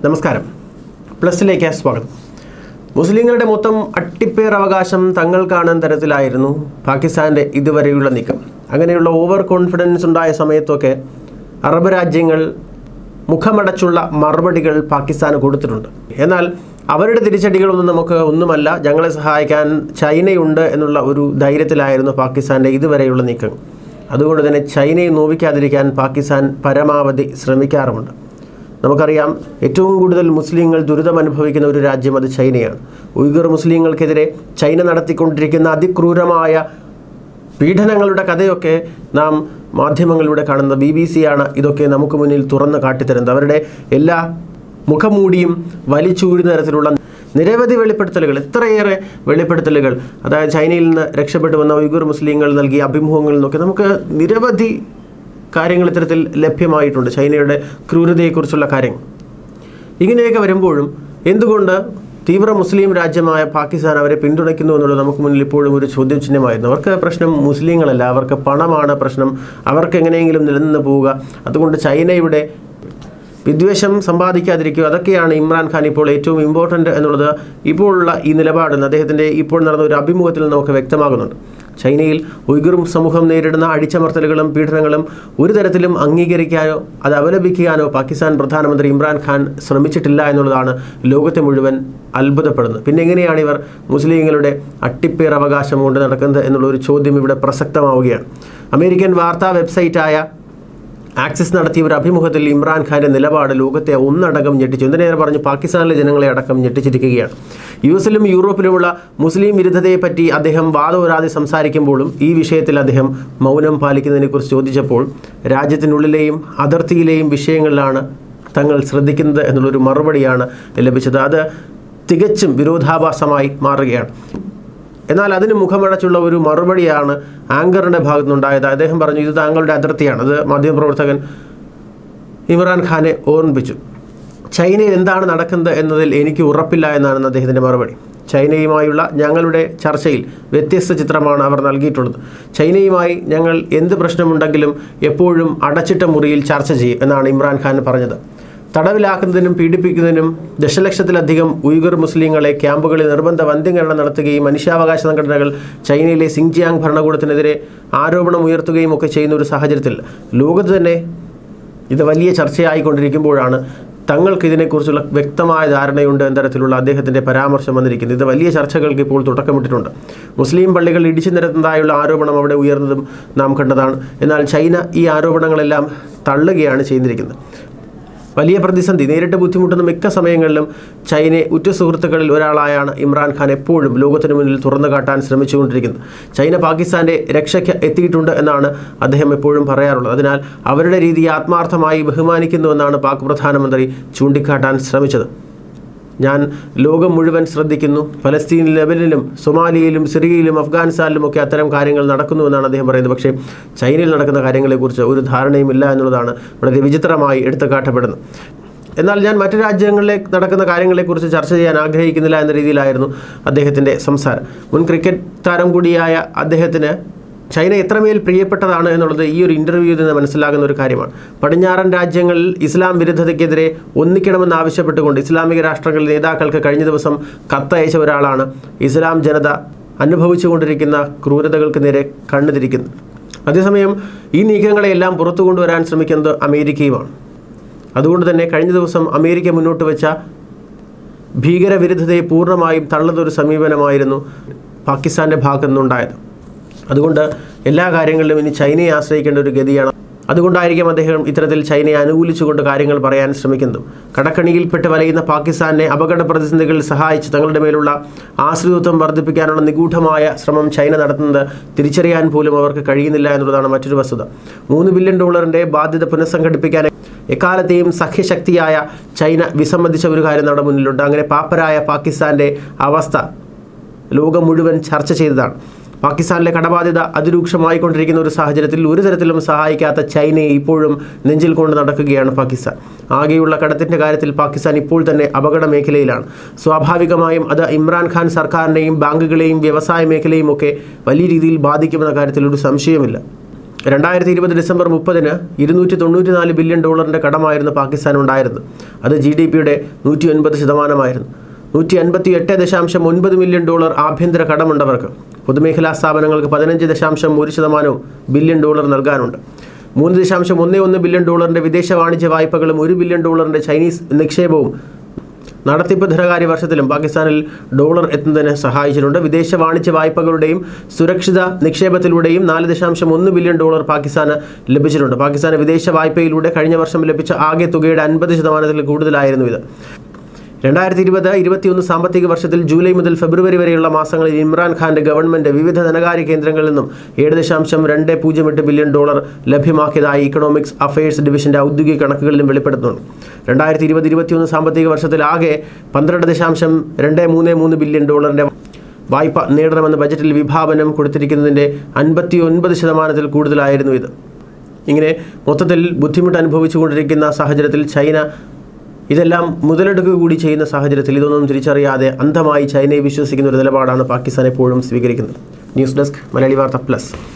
നമസ്കാരം പ്ലസിലേക്ക് സ്വാഗതം മുസ്ലിങ്ങളുടെ മൊത്തം അട്ടിപ്പേർ അവകാശം തങ്ങൾക്കാണെന്ന തരത്തിലായിരുന്നു പാകിസ്ഥാൻ്റെ ഇതുവരെയുള്ള നീക്കം അങ്ങനെയുള്ള ഓവർ കോൺഫിഡൻസ് ഉണ്ടായ സമയത്തൊക്കെ അറബ് രാജ്യങ്ങൾ മുഖമടച്ചുള്ള മറുപടികൾ പാകിസ്ഥാന് കൊടുത്തിട്ടുണ്ട് എന്നാൽ അവരുടെ തിരിച്ചടികളൊന്നും നമുക്ക് ഒന്നുമല്ല ഞങ്ങളെ സഹായിക്കാൻ ചൈനയുണ്ട് എന്നുള്ള ഒരു ധൈര്യത്തിലായിരുന്നു പാകിസ്ഥാൻ്റെ ഇതുവരെയുള്ള നീക്കം അതുകൊണ്ട് തന്നെ ചൈനയെ നോവിക്കാതിരിക്കാൻ പാകിസ്ഥാൻ പരമാവധി ശ്രമിക്കാറുമുണ്ട് നമുക്കറിയാം ഏറ്റവും കൂടുതൽ മുസ്ലിങ്ങൾ ദുരിതം അനുഭവിക്കുന്ന ഒരു രാജ്യം അത് ചൈനയാണ് ഉയ്ഗർ മുസ്ലിങ്ങൾക്കെതിരെ ചൈന നടത്തിക്കൊണ്ടിരിക്കുന്ന അതിക്രൂരമായ പീഡനങ്ങളുടെ കഥയൊക്കെ നാം മാധ്യമങ്ങളിലൂടെ കാണുന്ന ബി ബി സിയാണ് ഇതൊക്കെ നമുക്ക് മുന്നിൽ തുറന്ന് കാട്ടിത്തരുന്നത് അവരുടെ എല്ലാ മുഖംമൂടിയും വലിച്ചൂരുന്ന തരത്തിലുള്ള നിരവധി വെളിപ്പെടുത്തലുകൾ എത്രയേറെ വെളിപ്പെടുത്തലുകൾ അതായത് ചൈനയിൽ നിന്ന് രക്ഷപ്പെട്ടു വന്ന ഉയ്ഗുർ മുസ്ലിങ്ങൾ നൽകിയ അഭിമുഖങ്ങളിൽ നിന്നൊക്കെ നമുക്ക് നിരവധി കാര്യങ്ങൾ ഇത്തരത്തിൽ ലഭ്യമായിട്ടുണ്ട് ചൈനയുടെ ക്രൂരതയെക്കുറിച്ചുള്ള കാര്യങ്ങൾ ഇങ്ങനെയൊക്കെ വരുമ്പോഴും എന്തുകൊണ്ട് തീവ്ര മുസ്ലിം രാജ്യമായ പാകിസ്ഥാൻ അവരെ പിന്തുണയ്ക്കുന്നു എന്നുള്ളത് നമുക്ക് മുന്നിൽ ഇപ്പോഴും ഒരു ചോദ്യചിഹ്നമായിരുന്നു അവർക്ക് പ്രശ്നം മുസ്ലിങ്ങളല്ല അവർക്ക് പണമാണ് പ്രശ്നം അവർക്ക് എങ്ങനെയെങ്കിലും നിലനിന്ന് പോവുക അതുകൊണ്ട് ചൈനയുടെ വിദ്വേഷം സമ്പാദിക്കാതിരിക്കുക അതൊക്കെയാണ് ഇമ്രാൻഖാൻ ഇപ്പോൾ ഏറ്റവും ഇമ്പോർട്ടൻ്റ് എന്നുള്ളത് ഇപ്പോഴുള്ള ഈ നിലപാടിൽ അദ്ദേഹത്തിൻ്റെ ഇപ്പോൾ നടന്ന ഒരു അഭിമുഖത്തിൽ നമുക്ക് വ്യക്തമാകുന്നുണ്ട് ചൈനയിൽ ഉയ്ഗുർ സമൂഹം നേരിടുന്ന അടിച്ചമർത്തലുകളും പീഡനങ്ങളും ഒരു തരത്തിലും അംഗീകരിക്കാനോ അത് അപലപിക്കാനോ പാകിസ്ഥാൻ പ്രധാനമന്ത്രി ഇമ്രാൻഖാൻ ശ്രമിച്ചിട്ടില്ല എന്നുള്ളതാണ് ലോകത്തെ മുഴുവൻ അത്ഭുതപ്പെടുന്നത് പിന്നെ എങ്ങനെയാണ് ഇവർ മുസ്ലിങ്ങളുടെ അട്ടിപ്പേർ അവകാശം കൊണ്ട് നടക്കുന്നത് എന്നുള്ള ഒരു ചോദ്യം ഇവിടെ പ്രസക്തമാവുകയാണ് അമേരിക്കൻ വാർത്താ വെബ്സൈറ്റായ ആക്സിസ് നടത്തിയ ഒരു അഭിമുഖത്തിൽ ഇമ്രാൻഖാന്റെ നിലപാട് ലോകത്തെ ഒന്നടങ്കം ഞെട്ടിച്ചു എന്തിനേറെ പറഞ്ഞു പാകിസ്ഥാനിലെ ജനങ്ങളെ അടക്കം ഞെട്ടിച്ചിരിക്കുകയാണ് യു എസിലും യൂറോപ്പിലുമുള്ള മുസ്ലിം വിരുദ്ധതയെപ്പറ്റി അദ്ദേഹം വാദോരാതെ സംസാരിക്കുമ്പോഴും ഈ വിഷയത്തിൽ അദ്ദേഹം മൗനം പാലിക്കുന്നതിനെക്കുറിച്ച് ചോദിച്ചപ്പോൾ രാജ്യത്തിനുള്ളിലെയും അതിർത്തിയിലെയും വിഷയങ്ങളിലാണ് തങ്ങൾ ശ്രദ്ധിക്കുന്നത് എന്നുള്ളൊരു മറുപടിയാണ് ലഭിച്ചത് അത് തികച്ചും വിരോധാഭാസമായി മാറുകയാണ് എന്നാൽ അതിന് മുഖമടച്ചുള്ള ഒരു മറുപടിയാണ് ആങ്കറിൻ്റെ ഭാഗത്തുനിന്നുണ്ടായത് അദ്ദേഹം പറഞ്ഞു ഇത് താങ്കളുടെ അതിർത്തിയാണ് അത് മാധ്യമപ്രവർത്തകൻ ഇമ്രാൻഖാനെ ഓർമ്മിപ്പിച്ചു ചൈനയിൽ എന്താണ് നടക്കുന്നത് എന്നതിൽ എനിക്ക് ഉറപ്പില്ല എന്നാണ് അദ്ദേഹത്തിൻ്റെ മറുപടി ചൈനയുമായുള്ള ഞങ്ങളുടെ ചർച്ചയിൽ വ്യത്യസ്ത ചിത്രമാണ് അവർ നൽകിയിട്ടുള്ളത് ചൈനയുമായി ഞങ്ങൾ എന്ത് പ്രശ്നമുണ്ടെങ്കിലും എപ്പോഴും അടച്ചിട്ട മുറിയിൽ ചർച്ച ചെയ്യും എന്നാണ് ഇമ്രാൻഖാൻ പറഞ്ഞത് തടവിലാക്കുന്നതിനും പീഡിപ്പിക്കുന്നതിനും ദശലക്ഷത്തിലധികം ഉയ്ഗർ മുസ്ലിങ്ങളെ ക്യാമ്പുകളിൽ നിർബന്ധ വന്ധ്യംകരണം നടത്തുകയും മനുഷ്യാവകാശ സംഘടനകൾ ചൈനയിലെ സിങ്ജിയാങ് ഭരണകൂടത്തിനെതിരെ ആരോപണം ഉയർത്തുകയും ഒക്കെ ചെയ്യുന്ന ഒരു സാഹചര്യത്തിൽ ലോകത്ത് തന്നെ ഇത് വലിയ ചർച്ചയായിക്കൊണ്ടിരിക്കുമ്പോഴാണ് തങ്ങൾക്ക് ഇതിനെക്കുറിച്ചുള്ള വ്യക്തമായ ധാരണയുണ്ട് എന്ന തരത്തിലുള്ള അദ്ദേഹത്തിൻ്റെ പരാമർശം വന്നിരിക്കുന്നത് ഇത് വലിയ ചർച്ചകൾക്ക് ഇപ്പോൾ തുടക്കമിട്ടിട്ടുണ്ട് മുസ്ലിം പള്ളികൾ ഇടിച്ചു നിരത്തുന്നതായുള്ള ആരോപണം അവിടെ ഉയർന്നതും നാം കണ്ടതാണ് എന്നാൽ ചൈന ഈ ആരോപണങ്ങളെല്ലാം തള്ളുകയാണ് ചെയ്തിരിക്കുന്നത് വലിയ പ്രതിസന്ധി നേരിട്ട് ബുദ്ധിമുട്ടുന്ന മിക്ക സമയങ്ങളിലും ചൈനയെ ഉറ്റ സുഹൃത്തുക്കളിൽ ഒരാളായാണ് ഇമ്രാൻഖാൻ എപ്പോഴും ലോകത്തിന് മുന്നിൽ തുറന്നു കാട്ടാൻ ശ്രമിച്ചുകൊണ്ടിരിക്കുന്നത് ചൈന പാകിസ്ഥാൻ്റെ രക്ഷയ്ക്ക് എത്തിയിട്ടുണ്ട് എന്നാണ് അദ്ദേഹം എപ്പോഴും പറയാറുള്ളത് അതിനാൽ അവരുടെ രീതിയെ ആത്മാർത്ഥമായി ബഹുമാനിക്കുന്നുവെന്നാണ് പാക് പ്രധാനമന്ത്രി ചൂണ്ടിക്കാട്ടാൻ ശ്രമിച്ചത് ഞാൻ ലോകം മുഴുവൻ ശ്രദ്ധിക്കുന്നു ഫലസ്തീൻ ലെബനിലും സൊമാലിയയിലും സിറിയയിലും അഫ്ഗാനിസ്ഥാനിലും ഒക്കെ അത്തരം കാര്യങ്ങൾ നടക്കുന്നുവെന്നാണ് അദ്ദേഹം പറയുന്നത് പക്ഷേ ചൈനയിൽ നടക്കുന്ന കാര്യങ്ങളെക്കുറിച്ച് ഒരു ധാരണയുമില്ല എന്നുള്ളതാണ് വളരെ വിചിത്രമായി എടുത്തു കാട്ടപ്പെടുന്നത് എന്നാൽ ഞാൻ മറ്റു രാജ്യങ്ങളിലെ നടക്കുന്ന കാര്യങ്ങളെക്കുറിച്ച് ചർച്ച ചെയ്യാൻ ആഗ്രഹിക്കുന്നില്ല എന്ന രീതിയിലായിരുന്നു അദ്ദേഹത്തിൻ്റെ സംസാരം മുൻ ക്രിക്കറ്റ് താരം കൂടിയായ അദ്ദേഹത്തിന് ചൈന എത്രമേൽ പ്രിയപ്പെട്ടതാണ് എന്നുള്ളത് ഈ ഒരു ഇൻ്റർവ്യൂവിൽ നിന്ന് മനസ്സിലാകുന്ന ഒരു കാര്യമാണ് പടിഞ്ഞാറൻ രാജ്യങ്ങളിൽ ഇസ്ലാം വിരുദ്ധതയ്ക്കെതിരെ ഒന്നിക്കണമെന്ന് ആവശ്യപ്പെട്ടുകൊണ്ട് ഇസ്ലാമിക രാഷ്ട്രങ്ങളിലെ നേതാക്കൾക്ക് കഴിഞ്ഞ ദിവസം കത്തയച്ച ഒരാളാണ് ഇസ്ലാം ജനത അനുഭവിച്ചുകൊണ്ടിരിക്കുന്ന ക്രൂരതകൾക്ക് നേരെ കണ്ണുതിരിക്കുന്നത് അതേസമയം ഈ നീക്കങ്ങളെല്ലാം പുറത്തു കൊണ്ടുവരാൻ ശ്രമിക്കുന്നത് അമേരിക്കയുമാണ് അതുകൊണ്ട് തന്നെ കഴിഞ്ഞ ദിവസം അമേരിക്ക മുന്നോട്ട് വെച്ച ഭീകരവിരുദ്ധതയെ പൂർണ്ണമായും തള്ളുന്നൊരു സമീപനമായിരുന്നു പാകിസ്ഥാൻ്റെ ഭാഗത്തു നിന്നുണ്ടായത് അതുകൊണ്ട് എല്ലാ കാര്യങ്ങളിലും ഇനി ചൈനയെ ആശ്രയിക്കേണ്ട ഒരു ഗതിയാണ് അതുകൊണ്ടായിരിക്കും അദ്ദേഹം ഇത്തരത്തിൽ ചൈനയെ അനുകൂലിച്ചുകൊണ്ട് കാര്യങ്ങൾ പറയാൻ ശ്രമിക്കുന്നതും കടക്കണിയിൽപ്പെട്ട് വലയുന്ന പാകിസ്ഥാനെ അപകട പ്രതിസന്ധികളിൽ സഹായിച്ച് തങ്ങളുടെ മേലുള്ള ആശ്രിതത്വം വർദ്ധിപ്പിക്കാനുള്ള നിഗൂഢമായ ശ്രമം ചൈന നടത്തുന്നത് തിരിച്ചറിയാൻ പോലും അവർക്ക് കഴിയുന്നില്ല എന്നുള്ളതാണ് മറ്റൊരു വസ്തുത മൂന്ന് ബില്യൺ ഡോളറിൻ്റെ ബാധ്യത പുനഃസംഘടിപ്പിക്കാൻ എക്കാലത്തെയും സഖ്യശക്തിയായ ചൈന വിസമ്മതിച്ച ഒരു കാര്യം നമ്മുടെ മുന്നിലുണ്ട് അങ്ങനെ പാപ്പരായ പാകിസ്ഥാൻ്റെ അവസ്ഥ ലോകം മുഴുവൻ ചർച്ച ചെയ്തതാണ് പാകിസ്ഥാനിലെ കടബാധ്യത അതിരൂക്ഷമായിക്കൊണ്ടിരിക്കുന്ന ഒരു സാഹചര്യത്തിൽ ഒരു തരത്തിലും സഹായിക്കാത്ത ചൈനയെ ഇപ്പോഴും നെഞ്ചിൽ കൊണ്ട് നടക്കുകയാണ് പാകിസ്ഥാൻ ആകെയുള്ള കടത്തിൻ്റെ കാര്യത്തിൽ പാകിസ്ഥാൻ ഇപ്പോൾ തന്നെ അപകട മേഖലയിലാണ് സ്വാഭാവികമായും അത് ഇമ്രാൻഖാൻ സർക്കാരിനെയും ബാങ്കുകളെയും വ്യവസായ മേഖലയും ഒക്കെ വലിയ രീതിയിൽ ബാധിക്കുമെന്ന കാര്യത്തിൽ ഒരു സംശയമില്ല രണ്ടായിരത്തി ഇരുപത് ഡിസംബർ മുപ്പതിന് ഇരുന്നൂറ്റി തൊണ്ണൂറ്റി നാല് ബില്യൺ ഡോളറിൻ്റെ കടമായിരുന്നു പാകിസ്ഥാൻ ഉണ്ടായിരുന്നത് അത് ജി ഡി പിയുടെ നൂറ്റി ഒൻപത് ശതമാനമായിരുന്നു നൂറ്റി അൻപത്തി എട്ട് ദശാംശം ഒൻപത് മില്യൺ ഡോളർ ആഭ്യന്തര കടമുണ്ടവർക്ക് പൊതുമേഖലാ സ്ഥാപനങ്ങൾക്ക് പതിനഞ്ച് ദശാംശം ഒരു ശതമാനവും ബില്യൺ ഡോളർ നൽകാനുണ്ട് മൂന്ന് ദശാംശം ഒന്ന് ഒന്ന് ബില്യൺ ഡോളറിൻ്റെ വിദേശ വാണിജ്യ വായ്പകളും ഒരു ബില്യൺ ഡോളറിൻ്റെ ചൈനീസ് നിക്ഷേപവും നടത്തിപ്പ് ധനകാര്യ വർഷത്തിലും പാകിസ്ഥാനിൽ ഡോളർ എത്തുന്നതിന് സഹായിച്ചിട്ടുണ്ട് വിദേശ വാണിജ്യ വായ്പകളുടെയും സുരക്ഷിത നിക്ഷേപത്തിലൂടെയും നാല് ദശാംശം ഒന്ന് ബില്യൺ ഡോളർ പാകിസ്ഥാന് ലഭിച്ചിട്ടുണ്ട് പാകിസ്ഥാന് വിദേശ വായ്പയിലൂടെ കഴിഞ്ഞ വർഷം ലഭിച്ച ആകെ തുകയുടെ അൻപത് ശതമാനത്തിൽ കൂടുതലായിരുന്നു ഇത് രണ്ടായിരത്തി ഇരുപത് ഇരുപത്തിയൊന്ന് സാമ്പത്തിക വർഷത്തിൽ ജൂലൈ മുതൽ ഫെബ്രുവരി വരെയുള്ള മാസങ്ങളിൽ ഇമ്രാൻഖാന്റെ ഗവൺമെന്റ് വിവിധ ധനകാര്യ കേന്ദ്രങ്ങളിൽ നിന്നും ഏഴ് ദശാംശം രണ്ട് പൂജ്യം എട്ട് ബില്യൺ ഡോളർ ലഭ്യമാക്കിയതായി ഇക്കണോമിക്സ് അഫയേഴ്സ് ഡിവിഷന്റെ ഔദ്യോഗിക കണക്കുകളിലും വെളിപ്പെടുത്തുന്നു രണ്ടായിരത്തി ഇരുപത് ഇരുപത്തിയൊന്ന് സാമ്പത്തിക വർഷത്തിൽ ആകെ പന്ത്രണ്ട് ദശാംശം രണ്ട് മൂന്ന് മൂന്ന് ബില്യൺ ഡോളറിന്റെ വായ്പ നേടണമെന്ന് ബജറ്റിൽ വിഭാവനം കൊടുത്തിരിക്കുന്നതിൻ്റെ അൻപത്തി ഒൻപത് ശതമാനത്തിൽ കൂടുതലായിരുന്നു ഇത് ഇങ്ങനെ മൊത്തത്തിൽ ബുദ്ധിമുട്ട് അനുഭവിച്ചുകൊണ്ടിരിക്കുന്ന സാഹചര്യത്തിൽ ചൈന ഇതെല്ലാം മുതലെടുക്കുക കൂടി ചെയ്യുന്ന സാഹചര്യത്തിൽ ഇതൊന്നും തിരിച്ചറിയാതെ അന്ധമായി ചൈനയെ വിശ്വസിക്കുന്ന ഒരു നിലപാടാണ് പാകിസ്ഥാൻ എപ്പോഴും സ്വീകരിക്കുന്നത് ന്യൂസ് ഡെസ്ക് മലയാളി വാർത്ത പ്ലസ്